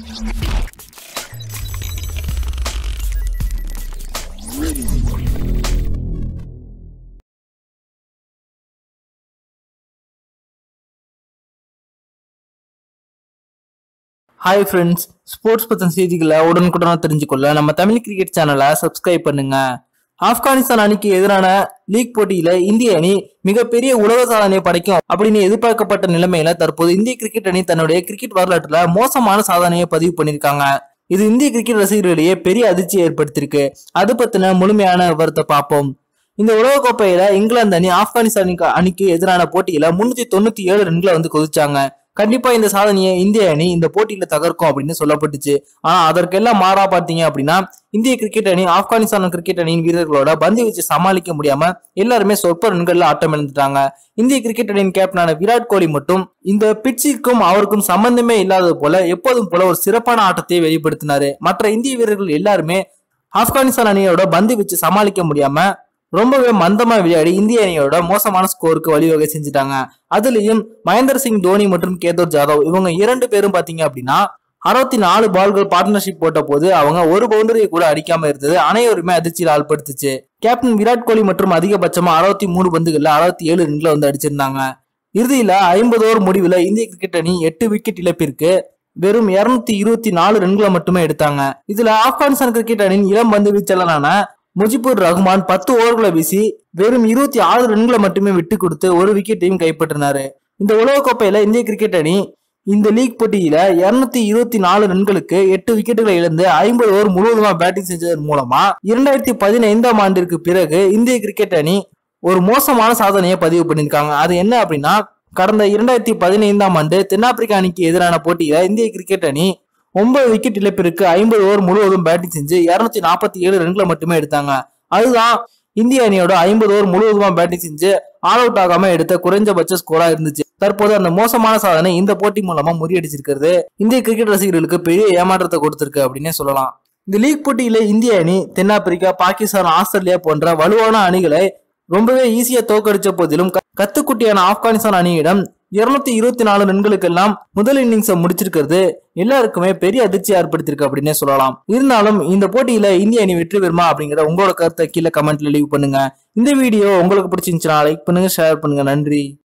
hi friends sports பற்றின செய்திகளை உடனுக்குடனாக தெரிஞ்சுக்கொள்ள நம்ம தமிழ் கிரிக்கெட் சேனலை சப்ஸ்கிரைப் பண்ணுங்க ஆப்கானிஸ்தான் அணிக்கு எதிரான லீக் போட்டியில இந்திய அணி மிகப்பெரிய உலக சாதனையை படைக்கும் அப்படின்னு எதிர்பார்க்கப்பட்ட நிலைமையில தற்போது இந்திய கிரிக்கெட் அணி தன்னுடைய கிரிக்கெட் வரலாற்றுல மோசமான சாதனையை பதிவு பண்ணியிருக்காங்க இது இந்திய கிரிக்கெட் ரசிகர்களிடையே பெரிய அதிர்ச்சியை ஏற்படுத்தியிருக்கு அது பத்தின முழுமையான விவரத்தை பார்ப்போம் இந்த உலகக்கோப்பையில இங்கிலாந்து அணி ஆப்கானிஸ்தான் அணிக்கு- அணிக்கு எதிரான போட்டியில முன்னூத்தி தொண்ணூத்தி ஏழு ரன்களை வந்து குதிச்சாங்க கண்டிப்பா இந்த சாதனையை இந்திய அணி இந்த போட்டியில தகர்க்கும் அப்படின்னு சொல்லப்பட்டுச்சு ஆனா அதற்கெல்லாம் மாறா பாத்தீங்க அப்படின்னா இந்திய கிரிக்கெட் அணி ஆப்கானிஸ்தான் கிரிக்கெட் அணியின் வீரர்களோட பந்து வச்சு சமாளிக்க முடியாம எல்லாருமே சொற்ப ரன்கள்ல ஆட்டம் இழந்துட்டாங்க இந்திய கிரிக்கெட் அணியின் கேப்டனான விராட் கோலி மட்டும் இந்த பிட்சிற்கும் அவருக்கும் சம்பந்தமே இல்லாதது போல எப்போதும் போல ஒரு சிறப்பான ஆட்டத்தை வெளிப்படுத்தினாரு மற்ற இந்திய வீரர்கள் எல்லாருமே ஆப்கானிஸ்தான் அணியோட பந்து வச்சு சமாளிக்க முடியாம ரொம்பவே மந்தமா விளையாடி இந்திய அணியோட மோசமான ஸ்கோருக்கு வழிவகை செஞ்சுட்டாங்க அதுலயும் மகேந்திர சிங் தோனி மற்றும் கேதோர் ஜாதவ் இவங்க இரண்டு பேரும் பாத்தீங்க அப்படின்னா அறுபத்தி நாலு பால்கள் பார்ட்னர்ஷிப் போட்ட போது அவங்க ஒரு பவுண்டரியை கூட அடிக்காம இருந்தது அனைவருமே அதிர்ச்சியில் ஆள்படுத்துச்சு கேப்டன் விராட் கோலி மற்றும் அதிகபட்சமா அறுபத்தி மூணு பந்துகள்ல அறுபத்தி ஏழு ரன்களை வந்து அடிச்சிருந்தாங்க இறுதியில ஐம்பது ஓவர் முடிவுல இந்திய கிரிக்கெட் அணி எட்டு விக்கெட் இழப்பிற்கு வெறும் 224 இருபத்தி நாலு ரன்களை மட்டுமே எடுத்தாங்க இதுல ஆப்கானிஸ்தான் கிரிக்கெட் அணியின் இளம் பந்து வீச்சாளரான முஜிபுர் ரஹ்மான் பத்து ஓவர்களை வீசி வெறும் இருபத்தி ஆறு ரன்களை மட்டுமே விட்டு கொடுத்து ஒரு விக்கெட்டையும் கைப்பற்றினாரு இந்த உலகக்கோப்பையில இந்திய கிரிக்கெட் அணி இந்த லீக் போட்டியில 224 இருபத்தி நாலு ரன்களுக்கு எட்டு விக்கெட்டுகளை இழந்து ஐம்பது ஓவர் முழுவதுமா பேட்டிங் செஞ்சதன் மூலமா இரண்டாயிரத்தி பதினைந்தாம் ஆண்டிற்கு பிறகு இந்திய கிரிக்கெட் அணி ஒரு மோசமான சாதனையை பதிவு பண்ணியிருக்காங்க அது என்ன அப்படின்னா கடந்த இரண்டாயிரத்தி பதினைந்தாம் ஆண்டு தென்னாப்பிரிக்கா அணிக்கு எதிரான போட்டியில இந்திய கிரிக்கெட் அணி ஒன்பது விக்கெட் இழப்பிற்கு ஐம்பது ஓவர் முழுவதும் பேட்டிங் செஞ்சு இருநூத்தி நாற்பத்தி ஏழு ரன்களை மட்டுமே எடுத்தாங்க அதுதான் இந்திய அணியோட ஐம்பது ஓவர் முழுவதுமா பேட்டிங் செஞ்சு ஆல் அவுட் ஆகாம எடுத்த குறைஞ்சபட்ச ஸ்கோரா இருந்துச்சு தற்போது அந்த மோசமான சாதனை இந்த போட்டி மூலமா முறியடிச்சிருக்கிறது இந்திய கிரிக்கெட் ரசிகர்களுக்கு பெரிய ஏமாற்றத்தை கொடுத்திருக்கு அப்படின்னே சொல்லலாம் இந்த லீக் போட்டியில இந்திய அணி தென்னாப்பிரிக்கா பாகிஸ்தான் ஆஸ்திரேலியா போன்ற வலுவான அணிகளை ரொம்பவே ஈஸியா தோக்கடிச்ச போதிலும் க- கத்துக்குட்டியான ஆப்கானிஸ்தான் அணியிடம் 224 இருபத்தி நாலு ரன்களுக்கெல்லாம் முதல் இன்னிங்ஸை முடிச்சிருக்கிறது எல்லாருக்குமே பெரிய அதிர்ச்சி ஏற்படுத்தியிருக்கு அப்படின்னே சொல்லலாம் இருந்தாலும் இந்த போட்டியில இந்திய அணி வெற்றி பெறுமா அப்படிங்கிற உங்களோட கருத்தை கீழே கமெண்ட்ல லீவ் பண்ணுங்க இந்த வீடியோ உங்களுக்கு பிடிச்சிருந்துச்சுன்னா லைக் பண்ணுங்க ஷேர் பண்ணுங்க நன்றி